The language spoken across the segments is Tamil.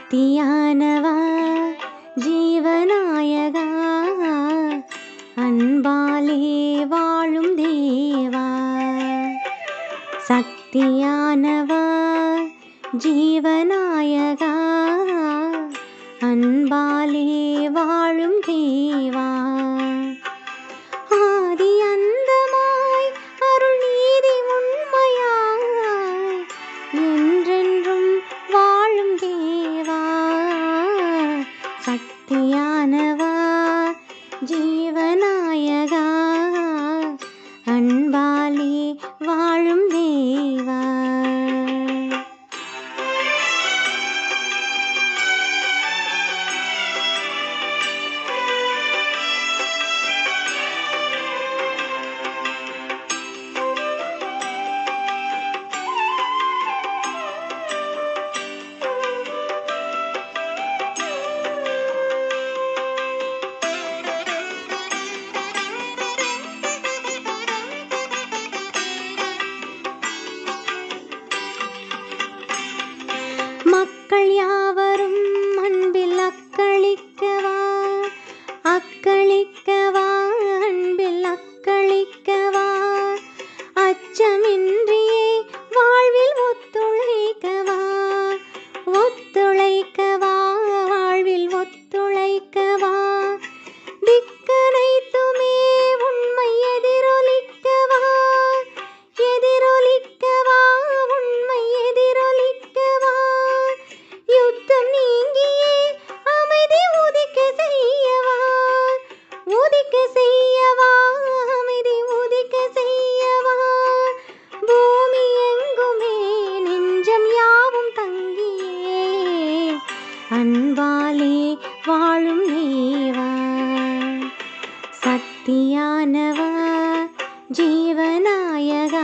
சக்தியானவா ஜீவநாயகா அன்பாலே வாழும் தேவா சக்தியானவா ஜீவநாயகா அன்பாலே வாழும் தேவா ஆதி அந்தமாய் அருள் நீதி உண்மையாய் என்றென்றும் வாழும் தேவா சக்தியானவா ஜீவநாயகா அன்பாலே வாழும் தேவா மக்கள் யாவரும் அன்பில் அக்களிக்கவா அக்களிக்கவா அன்பில் அக்களிக்கவா அச்சமின்றியே வாழ்வில் ஒத்துழைக்கவா ஒத்துழைக்கவா வாழ்வில் ஒத்துழைக்கவா திக்கனைத்துமே உண்மை எதிரொலிக்கவா எதிரொலிக்கவா உண்மை எதிரொலிக்கவா யுத்தம் நீங்கியே அமைதி உதிக்க செய்யவா உதிக்க செய்யவா அமைதி உதிக்க செய்யவா பூமி எங்குமே நெஞ்சம் யாவும் தங்கியே அன்பாலே வாழும் தேவா சக்தியானவா ஜீவநாயகா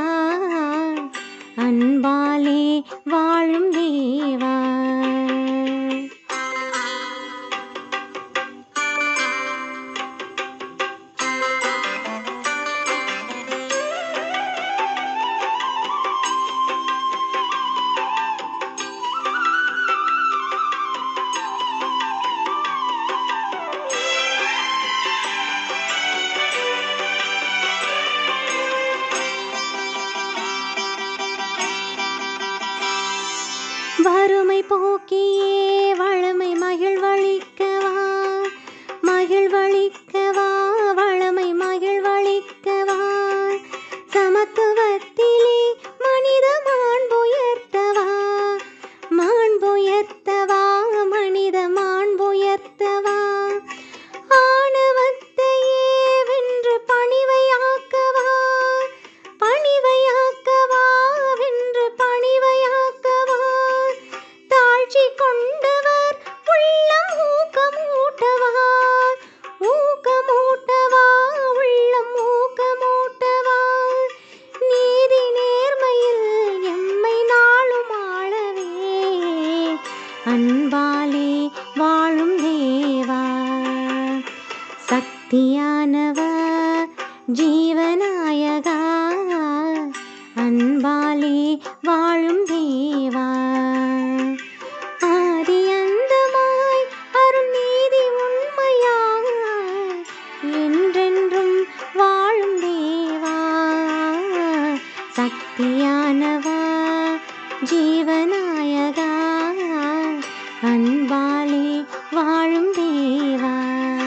அன்பாலே வாழும் தேவா வறுமை போக்கியே வளமை மகிழ்வளிக்கவா மகிழ்வளிக்கவா வளமை மகிழ்வளிக்கவா சமத்துவத்திலே மனித மாண்புயர்த்தவா மாண்புயர்த்தவா மனித மாண்புயர்த்தவா ஆணவத்தையே வென்று பணிவையாக்கவா பணிவையாக்கவா வென்று பணிவையாக்கவா தாழ்ச்சி கொண்டவர் உள்ளம் ஊக்கமூட்டவா ஊக்கமூட்டவா உள்ளம் ஊக்கமூட்டவா நீதி நேர்மையில் எம்மை நாளும் ஆளவே அன்பாலே வாழும் தேவா சக்தியானவா ஜீவநாயகா அன்பாலே வாழும் தேவா ஆதி அந்தமாய் அருள் நீதி உண்மையாய் என்றென்றும் வாழும் தேவா சக்தியானவா ஜீவநாயகா அன்பாலே வாழும் தேவா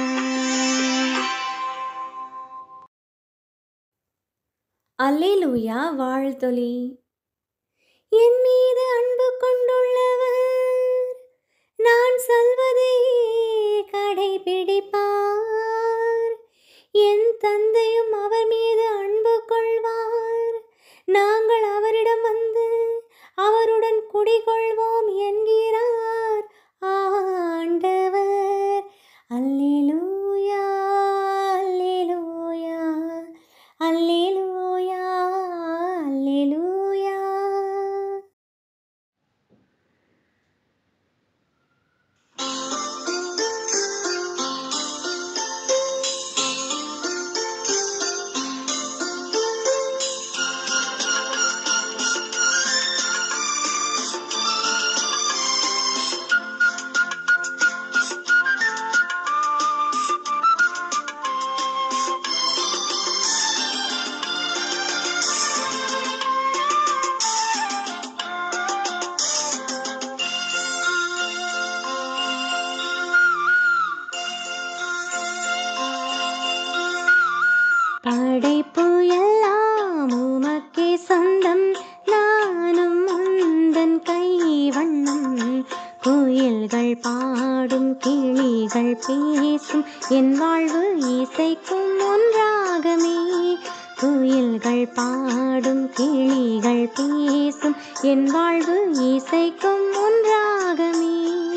அல்லேலூயா வாழ்த்தொலி என் மீது அன்பு கொண்டுள்ளவர் நான் சொல்வதை கடைபிடிப்பார் என் தந்தையும் அவர் மீது அன்பு கொள்வார் நாங்கள் அவரிடம் வந்து அவருடன் குடிகொள்வோம் என்கிறார் ஆண்டவர் அல்லேலூயா அல்லேலூயா அல்லேலூயா அல்லேலூயா பாடும் கிளிகள் பேசும் என் வாழ்வு இசைக்கும் ஒன்றாகமே குயில்கள் பாடும் கிளிகள் பேசும் என் வாழ்வு இசைக்கும் ஒன்றாகமே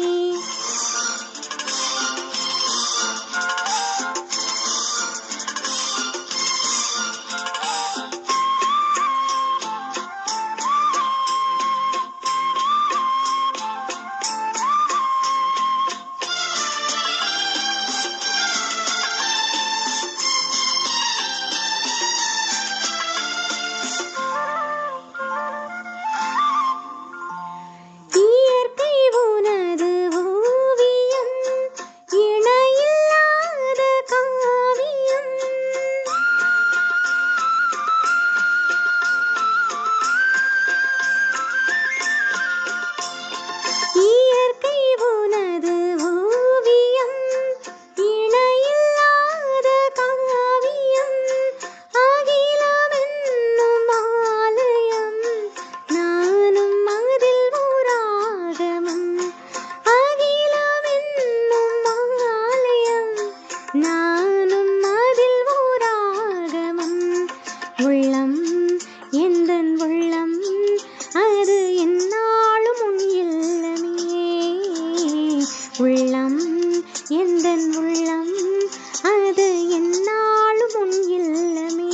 இயற்கை உனது ஓவியம் இணையில்லாத காவியம் இயற்கை உனது ஓவியம் இணையில்லாத காவியம் அகிலமென்னும் ஆலயம் நானும் அதில் ஓராகமம் அகிலமென்னும் ஆலயம் நானும் அதில் ஓராகமம் உள்ளம் எந்தன் உள்ளம் அது என்னாலும் உன் இல்லமே உள்ளம் எந்தன் உள்ளம் அது என்னாலும் உன் இல்லமே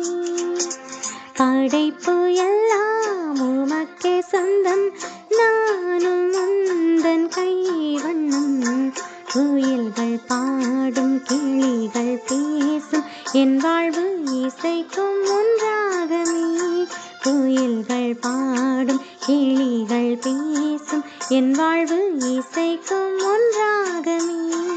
படைப்பு எல்லாம் உமக்கே சொந்தம் நானும் உந்தன் கை வண்ணம் குயில்கள் பாடும் கிளிகள் பேசும் என் வாழ்வு இசைக்கும் ஒன்றாகமே குயில்கள் பாடும் கிளிகள் பேசும் என் வாழ்வு இசைக்கும் ஒன்றாகமே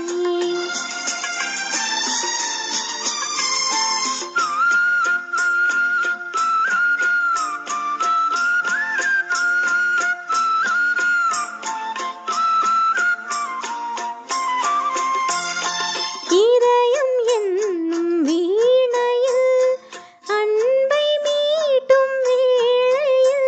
இதயம் என்னும் வீணையில் அன்பை மீட்டும் வேளையில்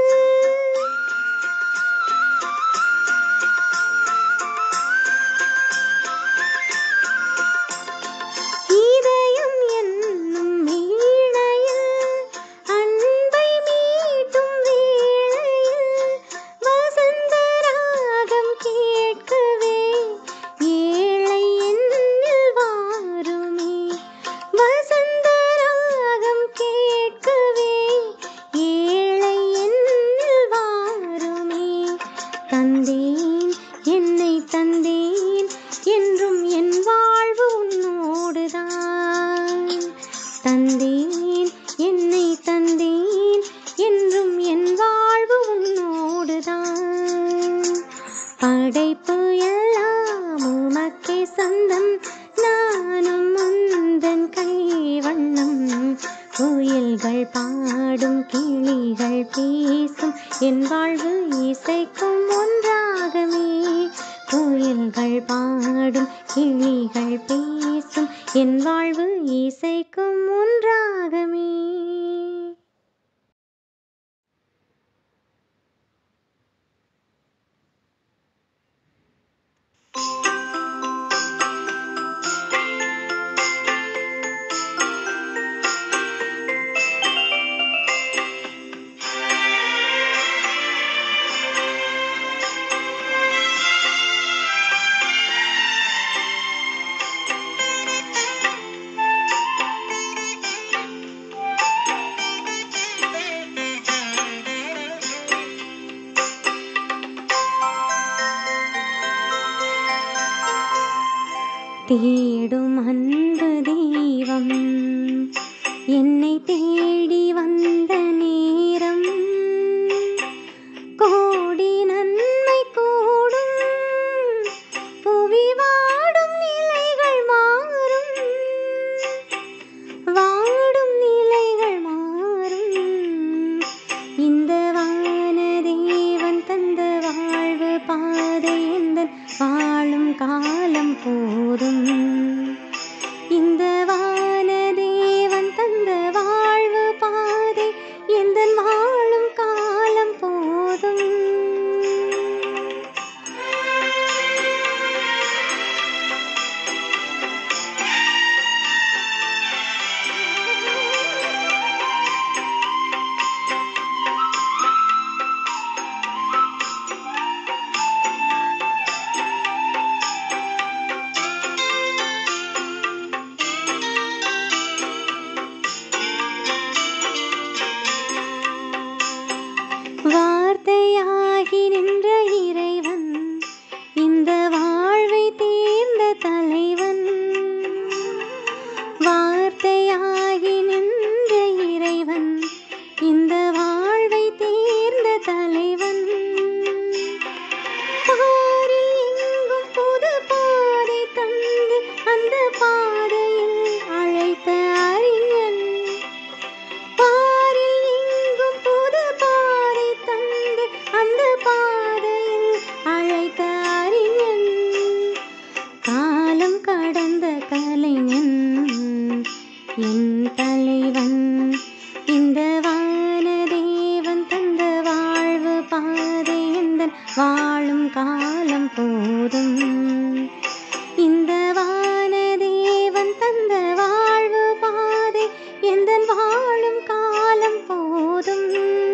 இதயம் என்னும் வீணையில் அன்பை மீட்டும் வேளையில் வசந்த ராகம் கேட்கவே ஏழை என்னில் வாருமே வசந்த ராகம் கேட்கவே ஏழை என்னில் வாருமே தந்தேன் என்னை தந்தேன் என்றும் என் வாழ்வு உன்னோடுதான் தந்தேன் என்னை தந்தேன் என்றும் என் வாழ்வு உன்னோடுதான் படைப்பு எல்லாம் உமக்கே சொந்தம் நானும் முந்தன் கை வண்ணம் குயில்கள் பாடும் கிளிகள் பேசும் என் வாழ்வு இசைக்கும் ஒன்றாகமே குயில்கள் பாடும் கிளிகள் பேசும் என் வாழ்வு இசைக்கும் ஒன்றாகமே தேடும் அன்பு தெய்வம் என்னை தேடி வந்த நேரம் கோடி நன்மை கூடும் புவி வாடும் நிலைகள் மாறும் வாடும் நிலைகள் மாறும் இந்த வானதேவன் தந்த வாழ்வு பாதை எந்த வாழும் காலம் போதும் இந்த வானதேவன் தந்த வாழ்வு பாதை எந்த வாழும் காலம் போதும் எந்தன் வாழும் காலம் போதும் இந்த வானதேவன் தந்த வாழ்வு பாதை எந்தன் வாழும் காலம் போதும்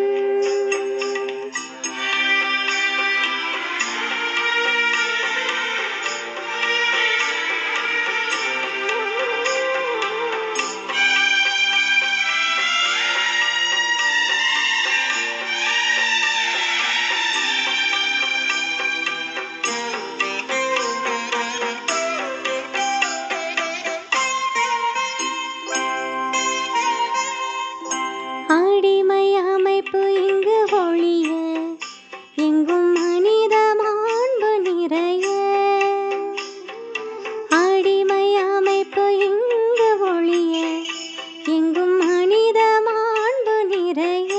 அடிமை அமைப்பு இங்கு ஒழிய எங்கும் மனித மாண்பு நிறைய அடிமை அமைப்பு இங்கு ஒழிய எங்கும் மனித மாண்பு நிறைய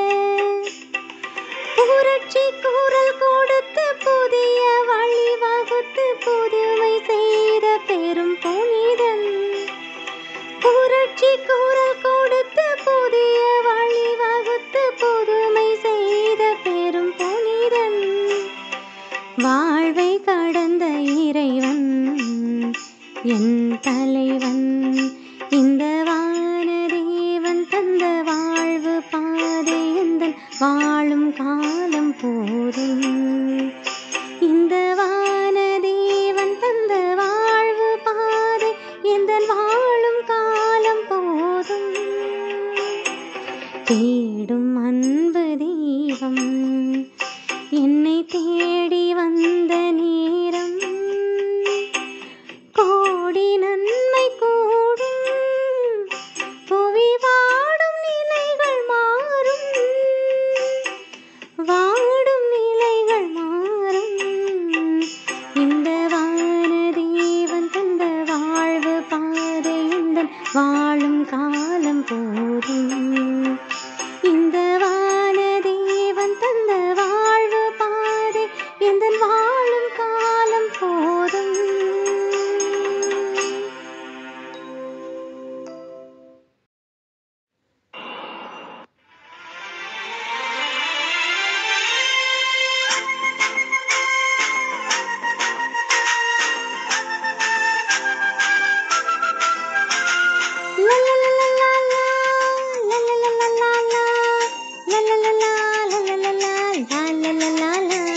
புரட்சி குரல் கொடுத்து புதிய வழி வகுத்து புதுமை செய்த பெரும் புனிதன் புரட்சி குரல் கொடுத்து புதிய வழி வகுத்து புதுமை செய்த பெரும் புனிதன் வாழ்வை கடந்த இறைவன் என் தலைவன் இந்த வானதேவன் தந்த வாழ்வு பாதை எந்தன் வாழும் காலம் போதும் இந்த வானதேவன் தந்த வாழ்வு பாதை எந்தன் வாழும் காலம் போதும் தேடும் அன்பு தெய்வம் என்னை தேடி வந்த நேரம் கோடி நன்மை கூடும் புவி வாடும் நிலைகள் மாறும் வாடும் நிலைகள் மாறும் இந்த வானதேவன் தந்த வாழ்வு பாதை எந்தன் வாழும் காலம் போதும் இந்த வானதேவன் தந்த வாழ்வு பாதை எந்தன் வாழும் காலம் போதும் La la la la la la, la la la la la la, la la la la, la la la la, la la la la la.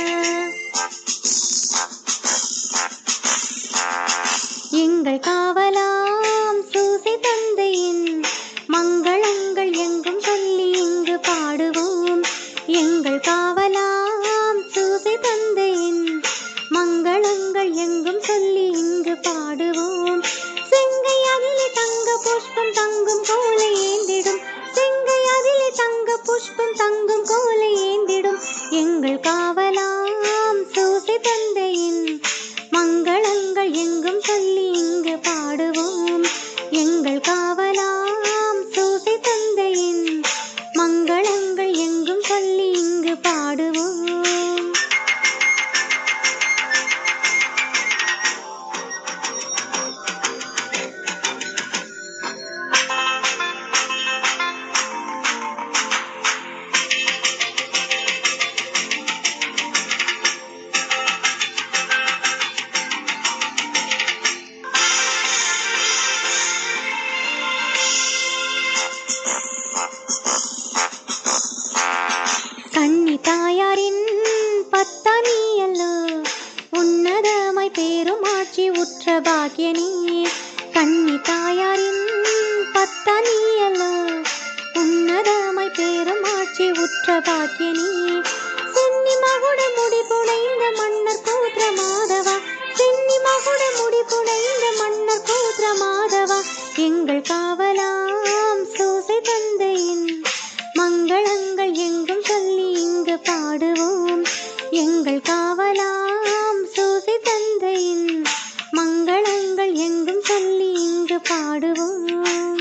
எங்கள் காவலாம் சூசி தந்தையின் மங்களங்கள் எங்கும் சொல்லி இங்கு பாடுவோம் எங்கள் காவலாம் சூசி தந்தையின் மங்களங்கள் எங்கும் சொல்லி இங்கு பாடுவோம் செங்கை அதிலே தங்க புஷ்பம் தங்கும் கோலை ஏந்திடும் செங்கை அதிலே தங்க புஷ்பம் தங்கும் கோலை ஏந்திடும் எங்கள் காவலாம் சூசி தந்தையின் மங்களங்கள் எங்கும் சொல்லி இங்கு பாடுவோம் எங்கள் காவலாம் சூசி தந்தையின் மங்களங்கள் எங்கும் சொல்லி இங்கு பாடுவோம் கன்னி தாயாரின் பத்தனியல்லோ உன்னதமாய் பேருமாட்சி உற்ற பாக்கியனி கன்னி தாயாரின் பத்தனியல்லோ உன்னதமாய் பேருமாட்சி உற்ற பாக்கியனி சென்னி மகுட முடி புனைந்த மன்னர் கூற்ற மாதவா சென்னி மகுட முடி புனைந்த மன்னர் கூற்ற மாதவா எங்கள் காவலாம் சூசை தந்தையின் மங்களங்கள் எங்கும் சொல்லி இங்கு பாடுவோம் எங்கள் காவலாம் சூசி தந்தையின் மங்களங்கள் எங்கும் சொல்லி இங்கு பாடுவோம்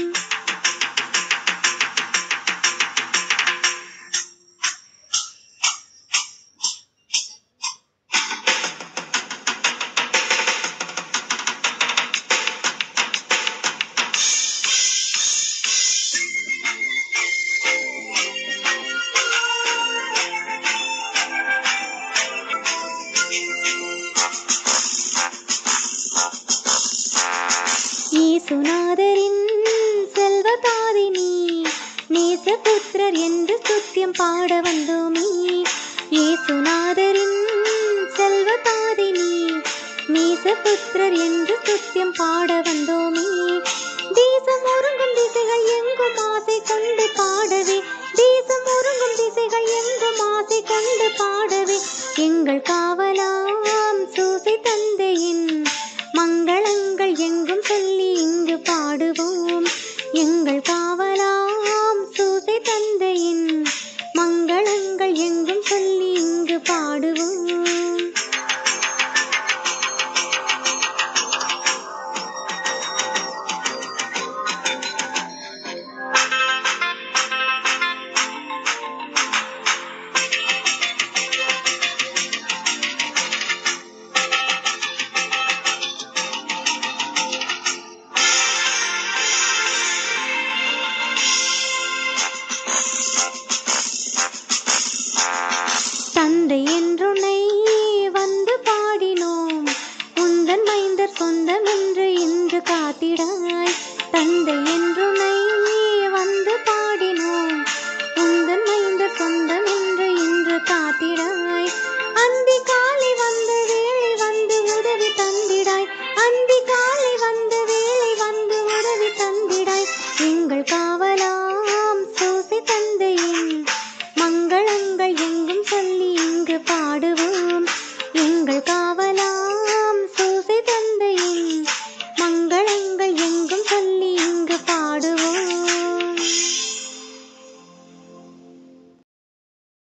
இயேசுநாதரின் செல்வ பாதினி நேசபுத்திரர் என்று சுத்தியம் பாட வந்தோமே இயேசுநாதரின் செல்வ பாதினி நேசபுத்திரர் என்று சுத்தியம் பாட வந்தோமே தேசம் ஒருங்கும் திசைகள் எங்கும் ஆசை கொண்டு பாடவே தேசம் ஒருங்கும் திசைகள் எங்கும் ஆசை கொண்டு பாடவே எங்கள் காவலாம் சூசை தந்தையின் மங்களங்கள் எங்கும் சொல்லி இங்கு பாடுவோம் எங்கள் காவலாம் சூசை தந்தையின் மங்களங்கள் எங்கும் சொல்லி இங்கு பாடுவோம்